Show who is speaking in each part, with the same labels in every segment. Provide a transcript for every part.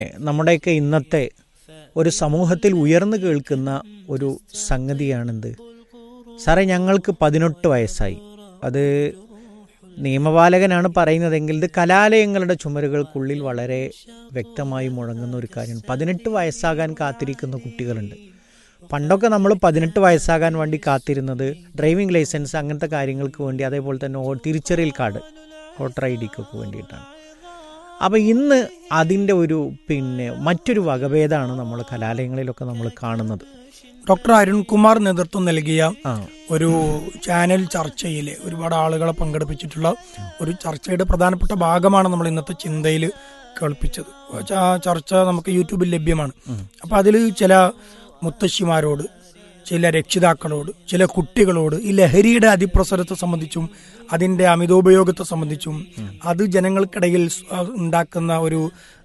Speaker 1: നമ്മുടെയൊക്കെ ഇന്നത്തെ ഒരു സമൂഹത്തിൽ ഉയർന്നു കേൾക്കുന്ന ഒരു സംഗതിയാണെന്ത് സാറേ ഞങ്ങൾക്ക് പതിനെട്ട് വയസ്സായി അത് നിയമപാലകനാണ് പറയുന്നതെങ്കിൽ ഇത് കലാലയങ്ങളുടെ ചുമരുകൾക്കുള്ളിൽ വളരെ വ്യക്തമായി മുഴങ്ങുന്ന ഒരു കാര്യമാണ് പതിനെട്ട് വയസ്സാകാൻ കാത്തിരിക്കുന്ന കുട്ടികളുണ്ട് പണ്ടൊക്കെ നമ്മൾ പതിനെട്ട് വയസ്സാകാൻ വേണ്ടി കാത്തിരുന്നത് ഡ്രൈവിംഗ് ലൈസൻസ് അങ്ങനത്തെ കാര്യങ്ങൾക്ക് വേണ്ടി അതേപോലെ തന്നെ ഓ- തിരിച്ചറിയൽ കാർഡ് വോട്ടർ ഐ ഡിക്കൊക്കെ വേണ്ടിയിട്ടാണ് അപ്പോൾ ഇന്ന് അതിൻ്റെ ഒരു പിന്നെ മറ്റൊരു വകഭേദമാണ് നമ്മൾ കലാലയങ്ങളിലൊക്കെ നമ്മൾ കാണുന്നത്
Speaker 2: ഡോക്ടർ അരുൺകുമാർ നേതൃത്വം നൽകിയ
Speaker 1: ആ
Speaker 2: ഒരു ചാനൽ ചർച്ചയിൽ ഒരുപാട് ആളുകളെ പങ്കെടുപ്പിച്ചിട്ടുള്ള ഒരു ചർച്ചയുടെ പ്രധാനപ്പെട്ട ഭാഗമാണ് നമ്മൾ ഇന്നത്തെ ചിന്തയിൽ കേൾപ്പിച്ചത് ആ ചർച്ച നമുക്ക് യൂട്യൂബിൽ ലഭ്യമാണ് അപ്പൊ അതിൽ ചില മുത്തശ്ശിമാരോട് ചില രക്ഷിതാക്കളോട് ചില കുട്ടികളോട് ഈ ലഹരിയുടെ അതിപ്രസരത്തെ സംബന്ധിച്ചും അതിന്റെ അമിതോപയോഗത്തെ സംബന്ധിച്ചും അത് ജനങ്ങൾക്കിടയിൽ സ്- ആ ഉണ്ടാക്കുന്ന ഒരു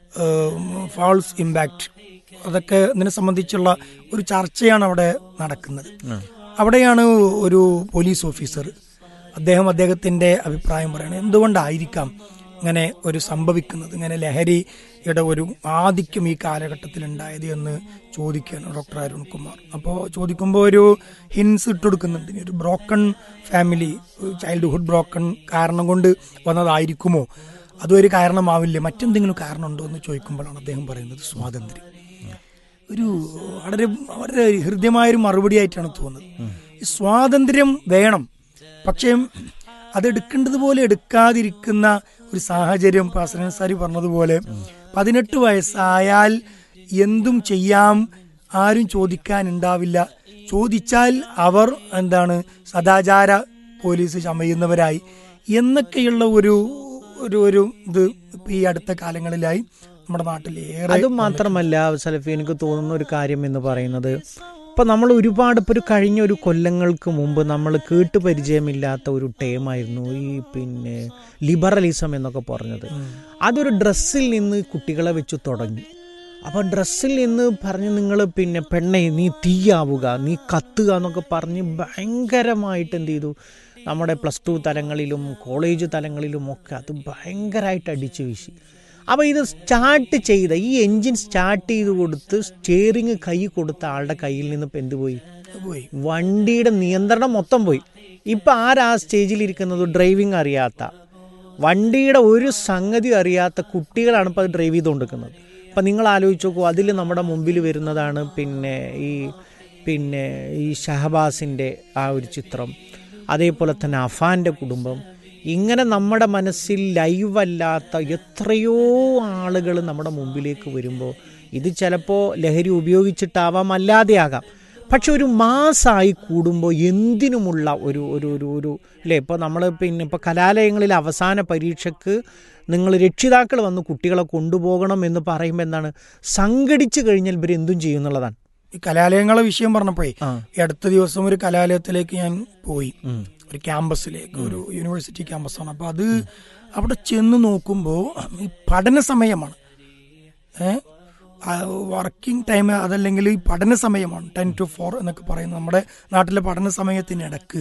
Speaker 2: ഫാൾസ് ഇമ്പാക്റ്റ് അതൊക്കെ ഇതിനെ സംബന്ധിച്ചുള്ള ഒരു ചർച്ചയാണ് അവിടെ നടക്കുന്നത് അവിടെയാണ് ഒരു പോലീസ് ഓഫീസർ അദ്ദേഹം അദ്ദേഹത്തിന്റെ അഭിപ്രായം പറയുന്നത് എന്തുകൊണ്ടായിരിക്കാം ഇങ്ങനെ ഒരു സംഭവിക്കുന്നത് ഇങ്ങനെ ലഹരിയുടെ ഒരു ആധിക്യം ഈ കാലഘട്ടത്തിൽ ഉണ്ടായത് എന്ന് ചോദിക്കുകയാണ് ഡോക്ടർ അരുൺകുമാർ അപ്പോൾ ചോദിക്കുമ്പോൾ ഒരു ഹിൻസ് ഇട്ടുകൊടുക്കുന്നുണ്ട് ഇനി ഒരു ബ്രോക്കൺ ഫാമിലി ചൈൽഡ്ഹുഡ് ബ്രോക്കൺ കാരണം കൊണ്ട് വന്നതായിരിക്കുമോ അതും ഒരു കാരണമാവില്ലേ മറ്റെന്തെങ്കിലും കാരണമുണ്ടോ എന്ന് ചോദിക്കുമ്പോഴാണ് അദ്ദേഹം പറയുന്നത് സ്വാതന്ത്ര്യം ഒരു വളരെ വളരെ ഹൃദ്യമായൊരു മറുപടി ആയിട്ടാണ് തോന്നുന്നത് ഈ സ്വാതന്ത്ര്യം വേണം പക്ഷേ അത് എടുക്കേണ്ടതുപോലെ എടുക്കാതിരിക്കുന്ന ഒരു സാഹചര്യം ഇപ്പൊ അസലൻ സാരി പറഞ്ഞതുപോലെ പതിനെട്ട് വയസ്സായാൽ എന്തും ചെയ്യാം ആരും ചോദിക്കാനുണ്ടാവില്ല ചോദിച്ചാൽ അവർ എന്താണ് സദാചാര പോലീസ് ചമയുന്നവരായി എന്നൊക്കെയുള്ള ഒരു ഒരു ഒരു ഇത് ഇപ്പൊ ഈ അടുത്ത കാലങ്ങളിലായി നമ്മുടെ നാട്ടിൽ ഏറെ
Speaker 1: അതും മാത്രമല്ല സലഫി എനിക്ക് തോന്നുന്ന ഒരു കാര്യം എന്ന് പറയുന്നത് ഇപ്പൊ നമ്മൾ ഒരുപാട് ഇപ്പൊ ഒരു കഴിഞ്ഞ ഒരു കൊല്ലങ്ങൾക്ക് മുമ്പ് നമ്മൾ കേട്ട് പരിചയമില്ലാത്ത ഒരു ടേമായിരുന്നു ഈ പിന്നെ ലിബറലിസം എന്നൊക്കെ പറഞ്ഞത് അതൊരു ഡ്രസ്സിൽ നിന്ന് കുട്ടികളെ വെച്ച് തുടങ്ങി അപ്പൊ ഡ്രസ്സിൽ നിന്ന് പറഞ്ഞ് നിങ്ങൾ പിന്നെ പെണ്ണെ നീ തീയാവുക നീ കത്തുക എന്നൊക്കെ പറഞ്ഞ് ഭയങ്കരമായിട്ട് എന്ത് ചെയ്തു നമ്മുടെ പ്ലസ് ടു തലങ്ങളിലും കോളേജ് തലങ്ങളിലും ഒക്കെ അത് ഭയങ്കരമായിട്ട് അടിച്ചു വീശി അപ്പോൾ ഇത് സ്റ്റാർട്ട് ചെയ്ത ഈ എൻജിൻ സ്റ്റാർട്ട് ചെയ്ത് കൊടുത്ത് സ്റ്റിയറിങ് കൈ കൊടുത്ത ആളുടെ കയ്യിൽ നിന്ന് ഇപ്പം എന്ത് പോയി
Speaker 2: പോയി
Speaker 1: വണ്ടിയുടെ നിയന്ത്രണം മൊത്തം പോയി ഇപ്പം ആരാ ആ സ്റ്റേജിൽ ഇരിക്കുന്നത് ഡ്രൈവിംഗ് അറിയാത്ത വണ്ടിയുടെ ഒരു സംഗതി അറിയാത്ത കുട്ടികളാണ് ഇപ്പോൾ അത് ഡ്രൈവ് ചെയ്തുകൊണ്ടിരിക്കുന്നത് അപ്പം നിങ്ങൾ ആലോചിച്ച് നോക്കൂ അതിൽ നമ്മുടെ മുമ്പിൽ വരുന്നതാണ് പിന്നെ ഈ പിന്നെ ഈ ഷഹബാസിൻ്റെ ആ ഒരു ചിത്രം അതേപോലെ തന്നെ അഫാൻ്റെ കുടുംബം ഇങ്ങനെ നമ്മുടെ മനസ്സിൽ ലൈവല്ലാത്ത എത്രയോ ആളുകൾ നമ്മുടെ മുമ്പിലേക്ക് വരുമ്പോൾ ഇത് ചിലപ്പോൾ ലഹരി ഉപയോഗിച്ചിട്ടാവാം അല്ലാതെയാകാം പക്ഷെ ഒരു മാസമായി കൂടുമ്പോൾ എന്തിനുമുള്ള ഒരു ഒരു ഒരു ഒരു അല്ലേ ഇപ്പോൾ നമ്മൾ പിന്നെ ഇപ്പോൾ കലാലയങ്ങളിൽ അവസാന പരീക്ഷയ്ക്ക് നിങ്ങൾ രക്ഷിതാക്കൾ വന്ന് കുട്ടികളെ കൊണ്ടുപോകണം എന്ന് പറയുമ്പോൾ എന്താണ് സംഘടിച്ചു കഴിഞ്ഞാൽ ഇവർ എന്തും ചെയ്യുന്നുള്ളതാണ്
Speaker 2: ഈ കലാലയങ്ങളെ വിഷയം പറഞ്ഞപ്പോഴേ
Speaker 1: ആ
Speaker 2: ഈ അടുത്ത ദിവസം ഒരു കലാലയത്തിലേക്ക് ഞാൻ പോയി
Speaker 1: ഉം.
Speaker 2: ഒരു ക്യാമ്പസിലേക്ക് ഒരു യൂണിവേഴ്സിറ്റി ക്യാമ്പസാണ് അപ്പൊ അത് അവിടെ ചെന്ന് നോക്കുമ്പോൾ ഈ പഠന സമയമാണ് ഏഹ് വർക്കിംഗ് ടൈം അതല്ലെങ്കിൽ ഈ പഠന സമയമാണ് ടെൻ ടു ഫോർ എന്നൊക്കെ പറയുന്നത് നമ്മുടെ നാട്ടിലെ പഠന സമയത്തിനിടക്ക്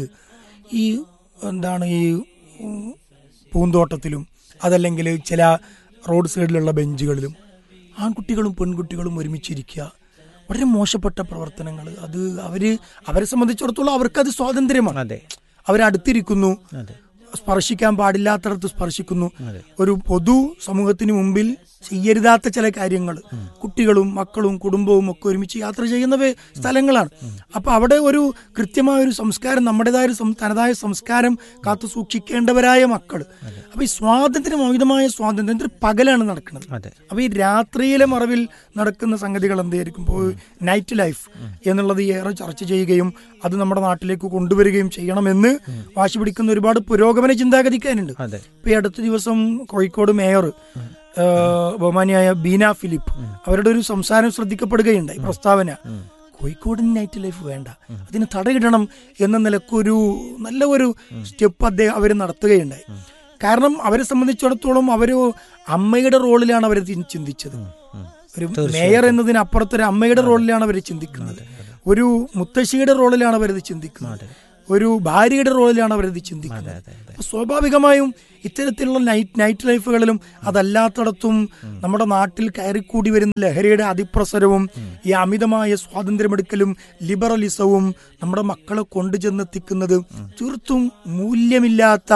Speaker 2: ഈ എന്താണ് ഈ ഉം, പൂന്തോട്ടത്തിലും അതല്ലെങ്കിൽ ചില റോഡ് സൈഡിലുള്ള ബെഞ്ചുകളിലും ആൺകുട്ടികളും പെൺകുട്ടികളും ഒരുമിച്ചിരിക്കുക വളരെ മോശപ്പെട്ട പ്രവർത്തനങ്ങൾ അത് അവര് അവരെ സംബന്ധിച്ചിടത്തോളം അവർക്കത് സ്വാതന്ത്ര്യമാണ്
Speaker 1: അതെ
Speaker 2: അവരടുത്തിരിക്കുന്നു
Speaker 1: അതെ
Speaker 2: സ്പർശിക്കാൻ പാടില്ലാത്തടത്ത് സ്പർശിക്കുന്നു
Speaker 1: അതെ.
Speaker 2: ഒരു പൊതു സമൂഹത്തിന് മുമ്പിൽ ചെയ്യരുതാത്ത ചില കാര്യങ്ങൾ കുട്ടികളും മക്കളും കുടുംബവും ഒക്കെ ഒരുമിച്ച് യാത്ര ചെയ്യുന്ന വേ- സ്ഥലങ്ങളാണ് അപ്പൊ അവിടെ ഒരു കൃത്യമായ ഒരു സംസ്കാരം നമ്മുടേതായ ഒരു സം- തനതായ സംസ്കാരം കാത്തു സൂക്ഷിക്കേണ്ടവരായ മക്കൾ അപ്പൊ ഈ സ്വാതന്ത്ര്യം അമിതമായ സ്വാതന്ത്ര്യം ഇത് പകലാണ് നടക്കുന്നത്
Speaker 1: അതെ
Speaker 2: അപ്പൊ ഈ രാത്രിയിലെ മറവിൽ നടക്കുന്ന സംഗതികൾ എന്തായിരിക്കും ഇപ്പോൾ നൈറ്റ് ലൈഫ് എന്നുള്ളത് ഏറെ ചർച്ച ചെയ്യുകയും അത് നമ്മുടെ നാട്ടിലേക്ക് കൊണ്ടുവരികയും ചെയ്യണമെന്ന് വാശി പിടിക്കുന്ന ഒരുപാട് പുരോഗമന ചിന്താഗതിക്കാരുണ്ട്
Speaker 1: അതെ
Speaker 2: ഇപ്പൊ ഈ അടുത്ത ദിവസം കോഴിക്കോട് മേയർ ബഹുമാനിയായ ബീന ഫിലിപ്പ് അവരുടെ ഒരു സംസാരം ശ്രദ്ധിക്കപ്പെടുകയുണ്ടായി പ്രസ്താവന കോഴിക്കോടിന് നൈറ്റ് ലൈഫ് വേണ്ട അതിന് തടയിടണം എന്ന നിലക്കൊരു നല്ല ഒരു സ്റ്റെപ്പ് അദ്ദേഹം അവർ നടത്തുകയുണ്ടായി കാരണം അവരെ സംബന്ധിച്ചിടത്തോളം അവര് അമ്മയുടെ റോളിലാണ് അവർ ചിന്തിച്ചത് ഒരു മേയർ എന്നതിനപ്പുറത്ത് ഒരു അമ്മയുടെ റോളിലാണ് അവർ ചിന്തിക്കുന്നത് ഒരു മുത്തശ്ശിയുടെ റോളിലാണ് അവരത് ചിന്തിക്കുന്നത് ഒരു ഭാര്യയുടെ റോളിലാണ് അവരത് ചിന്തിക്കുന്നത് അപ്പൊ സ്വാഭാവികമായും ഇത്തരത്തിലുള്ള നൈറ്റ് നൈറ്റ് ലൈഫുകളിലും അതല്ലാത്തടത്തും നമ്മുടെ നാട്ടിൽ കയറിക്കൂടി വരുന്ന ലഹരിയുടെ അതിപ്രസരവും ഈ അമിതമായ സ്വാതന്ത്ര്യമെടുക്കലും ലിബറലിസവും നമ്മുടെ മക്കളെ കൊണ്ടുചെന്നെത്തിക്കുന്നത് തീർത്തും മൂല്യമില്ലാത്ത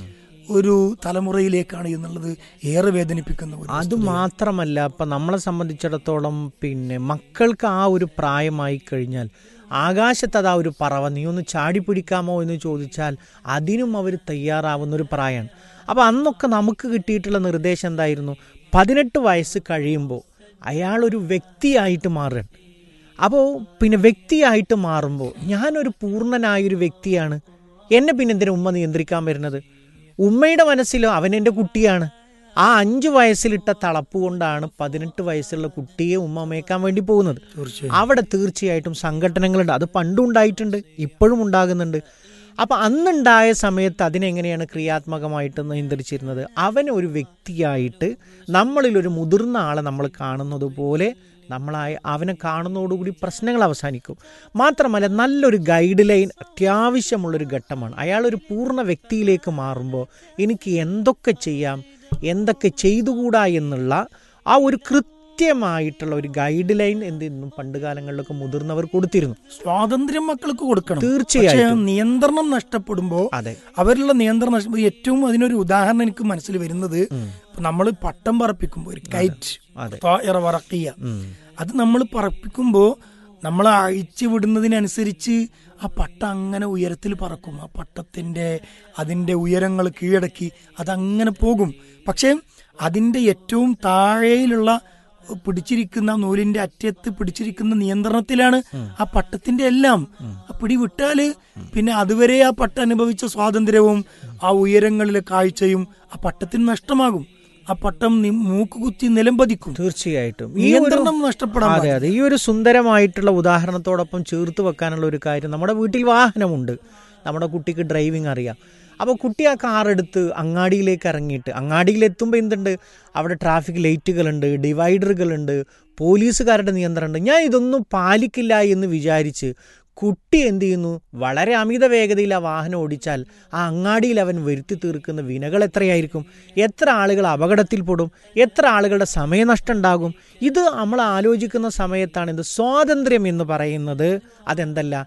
Speaker 2: ഒരു തലമുറയിലേക്കാണ് എന്നുള്ളത് ഏറെ വേദനിപ്പിക്കുന്ന ഒരു
Speaker 1: അത് മാത്രമല്ല ഇപ്പം നമ്മളെ സംബന്ധിച്ചിടത്തോളം പിന്നെ മക്കൾക്ക് ആ ഒരു പ്രായമായി കഴിഞ്ഞാൽ ആകാശത്ത് അതാ ഒരു പറവ നീ ഒന്ന് ചാടി പിടിക്കാമോ എന്ന് ചോദിച്ചാൽ അതിനും അവർ തയ്യാറാവുന്ന ഒരു പ്രായമാണ് അപ്പോൾ അന്നൊക്കെ നമുക്ക് കിട്ടിയിട്ടുള്ള നിർദ്ദേശം എന്തായിരുന്നു പതിനെട്ട് വയസ്സ് കഴിയുമ്പോൾ അയാളൊരു വ്യക്തിയായിട്ട് മാറുകയാണ് അപ്പോൾ പിന്നെ വ്യക്തിയായിട്ട് മാറുമ്പോൾ ഞാനൊരു പൂർണ്ണനായൊരു വ്യക്തിയാണ് എന്നെ പിന്നെ എന്തിനാ ഉമ്മ നിയന്ത്രിക്കാൻ വരുന്നത് ഉമ്മയുടെ മനസ്സിലോ അവൻ എൻ്റെ കുട്ടിയാണ് ആ അഞ്ച് വയസ്സിലിട്ട തളപ്പ് കൊണ്ടാണ് പതിനെട്ട് വയസ്സുള്ള കുട്ടിയെ ഉമ്മ മേക്കാൻ വേണ്ടി പോകുന്നത്
Speaker 2: തീർച്ചയായും
Speaker 1: അവിടെ തീർച്ചയായിട്ടും സംഘടനകളുണ്ട് അത് പണ്ടും ഉണ്ടായിട്ടുണ്ട് ഇപ്പോഴും ഉണ്ടാകുന്നുണ്ട് അപ്പം അന്നുണ്ടായ സമയത്ത് അതിനെങ്ങനെയാണ് ക്രിയാത്മകമായിട്ട് നിയന്ത്രിച്ചിരുന്നത് അവനെ ഒരു വ്യക്തിയായിട്ട് നമ്മളിലൊരു മുതിർന്ന ആളെ നമ്മൾ കാണുന്നത് പോലെ നമ്മളായ അവനെ കാണുന്നതോടുകൂടി പ്രശ്നങ്ങൾ അവസാനിക്കും മാത്രമല്ല നല്ലൊരു ഗൈഡ് ലൈൻ അത്യാവശ്യമുള്ളൊരു ഘട്ടമാണ് അയാളൊരു പൂർണ്ണ വ്യക്തിയിലേക്ക് മാറുമ്പോൾ എനിക്ക് എന്തൊക്കെ ചെയ്യാം എന്തൊക്കെ ചെയ്തുകൂടാ എന്നുള്ള ആ ഒരു കൃത്യമായിട്ടുള്ള ഒരു ഗൈഡ് ലൈൻ എന്തെന്നും പണ്ട് കാലങ്ങളിലൊക്കെ മുതിർന്നവർ കൊടുത്തിരുന്നു
Speaker 2: സ്വാതന്ത്ര്യം മക്കൾക്ക് കൊടുക്കണം
Speaker 1: തീർച്ചയായിട്ടും.
Speaker 2: പക്ഷേ നിയന്ത്രണം നഷ്ടപ്പെടുമ്പോൾ
Speaker 1: അതെ
Speaker 2: അവരിലുള്ള നിയന്ത്രണം നഷ്ടപ്പെടുമ്പോൾ ഏറ്റവും അതിനൊരു ഉദാഹരണം എനിക്ക് മനസ്സിൽ വരുന്നത് നമ്മൾ പട്ടം പറപ്പിക്കുമ്പോൾ ഒരു കൈറ്റ്
Speaker 1: അതെ.
Speaker 2: വറക്കിയ
Speaker 1: ഉം.
Speaker 2: അത് നമ്മൾ പറപ്പിക്കുമ്പോൾ നമ്മൾ അഴിച്ചു വിടുന്നതിനനുസരിച്ച് ആ പട്ട അങ്ങനെ ഉയരത്തിൽ പറക്കും ആ പട്ടത്തിന്റെ അതിന്റെ ഉയരങ്ങൾ കീഴടക്കി അതങ്ങനെ പോകും പക്ഷേ അതിന്റെ ഏറ്റവും താഴെയിലുള്ള പിടിച്ചിരിക്കുന്ന നൂലിന്റെ അറ്റത്ത് പിടിച്ചിരിക്കുന്ന നിയന്ത്രണത്തിലാണ് ആ പട്ടത്തിന്റെ എല്ലാം ആ പിടി വിട്ടാല് പിന്നെ അതുവരെ ആ പട്ട അനുഭവിച്ച സ്വാതന്ത്ര്യവും ആ ഉയരങ്ങളിലെ കാഴ്ചയും ആ പട്ടത്തിന് നഷ്ടമാകും ആ പട്ടം നി- മൂക്കുകുത്തി നിലംപതിക്കും
Speaker 1: തീർച്ചയായിട്ടും ഈ ഒരു
Speaker 2: നിയന്ത്രണം നഷ്ടപ്പെടാൻ
Speaker 1: അതെ അതെ ഈ ഒരു സുന്ദരമായിട്ടുള്ള ഉദാഹരണത്തോടൊപ്പം ചേർത്ത് വെക്കാനുള്ള ഒരു കാര്യം നമ്മുടെ വീട്ടിൽ വാഹനമുണ്ട് നമ്മുടെ കുട്ടിക്ക് ഡ്രൈവിംഗ് അറിയാം അപ്പോൾ കുട്ടി ആ കാർ എടുത്ത് അങ്ങാടിയിലേക്ക് ഇറങ്ങിയിട്ട് അങ്ങാടിയിലെത്തുമ്പോൾ എന്തുണ്ട് അവിടെ ട്രാഫിക് ലൈറ്റുകളുണ്ട് ഡിവൈഡറുകളുണ്ട് പോലീസുകാരുടെ നിയന്ത്രണമുണ്ട് ഞാൻ ഇതൊന്നും പാലിക്കില്ല എന്ന് വിചാരിച്ച് കുട്ടി എന്ത് ചെയ്യുന്നു വളരെ അമിത വേഗതയിൽ ആ വാഹനം ഓടിച്ചാൽ ആ അങ്ങാടിയിൽ അവൻ വരുത്തി തീർക്കുന്ന വിനകൾ എത്രയായിരിക്കും എത്ര ആളുകൾ അപകടത്തിൽപ്പെടും എത്ര ആളുകളുടെ സമയനഷ്ടം ഉണ്ടാകും ഇത് നമ്മൾ ആലോചിക്കുന്ന സമയത്താണ് ഇത് സ്വാതന്ത്ര്യം എന്ന് പറയുന്നത് അതെന്തല്ല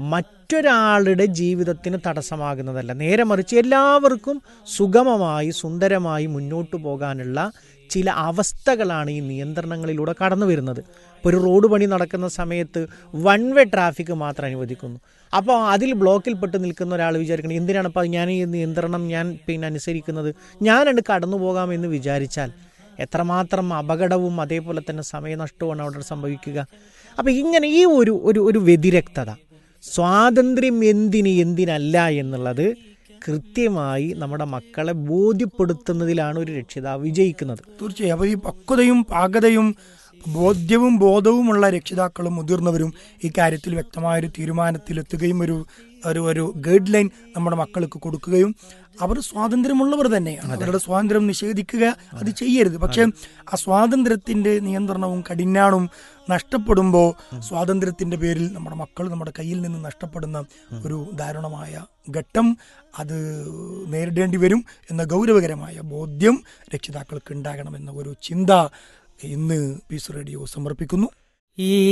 Speaker 1: മറ്റൊരാളുടെ ജീവിതത്തിന് തടസ്സമാകുന്നതല്ല നേരെ മറിച്ച് എല്ലാവർക്കും സുഗമമായി സുന്ദരമായി മുന്നോട്ട് പോകാനുള്ള ചില അവസ്ഥകളാണ് ഈ നിയന്ത്രണങ്ങളിലൂടെ കടന്നു വരുന്നത് ഇപ്പോൾ ഒരു റോഡ് പണി നടക്കുന്ന സമയത്ത് വൺ വേ ട്രാഫിക് മാത്രം അനുവദിക്കുന്നു അപ്പോൾ അതിൽ ബ്ലോക്കിൽപ്പെട്ട് നിൽക്കുന്ന ഒരാൾ വിചാരിക്കണം എന്തിനാണ് അപ്പോൾ ഞാൻ ഈ നിയന്ത്രണം ഞാൻ പിന്നെ അനുസരിക്കുന്നത് ഞാനണ്ട് കടന്നു പോകാമെന്ന് വിചാരിച്ചാൽ എത്രമാത്രം അപകടവും അതേപോലെ തന്നെ സമയനഷ്ടവുമാണ് അവിടെ സംഭവിക്കുക അപ്പോൾ ഇങ്ങനെ ഈ ഒരു ഒരു ഒരു വ്യതിരക്തത സ്വാതന്ത്ര്യം എന്തിന് എന്തിനല്ല എന്നുള്ളത് കൃത്യമായി നമ്മുടെ മക്കളെ ബോധ്യപ്പെടുത്തുന്നതിലാണ് ഒരു രക്ഷിതാവ് വിജയിക്കുന്നത്
Speaker 2: തീർച്ചയായും അപ്പൊ ഈ പക്വതയും പാകതയും ബോധ്യവും ബോധവുമുള്ള രക്ഷിതാക്കളും മുതിർന്നവരും ഈ കാര്യത്തിൽ വ്യക്തമായൊരു തീരുമാനത്തിലെത്തുകയും ഒരു ഒരു ഒരു ഗൈഡ് ലൈൻ നമ്മുടെ മക്കൾക്ക് കൊടുക്കുകയും അവർ സ്വാതന്ത്ര്യമുള്ളവർ തന്നെയാണ് അവരുടെ സ്വാതന്ത്ര്യം നിഷേധിക്കുക അത് ചെയ്യരുത് പക്ഷെ ആ സ്വാതന്ത്ര്യത്തിന്റെ നിയന്ത്രണവും കഠിനാണും നഷ്ടപ്പെടുമ്പോൾ സ്വാതന്ത്ര്യത്തിന്റെ പേരിൽ നമ്മുടെ മക്കൾ നമ്മുടെ കയ്യിൽ നിന്ന് നഷ്ടപ്പെടുന്ന ഒരു ദാരുണമായ ഘട്ടം അത് നേരിടേണ്ടി വരും എന്ന ഗൗരവകരമായ ബോധ്യം രക്ഷിതാക്കൾക്ക് ഉണ്ടാകണമെന്ന ഒരു ചിന്ത ഇന്ന് പീസ് റേഡിയോ സമർപ്പിക്കുന്നു
Speaker 3: ഈ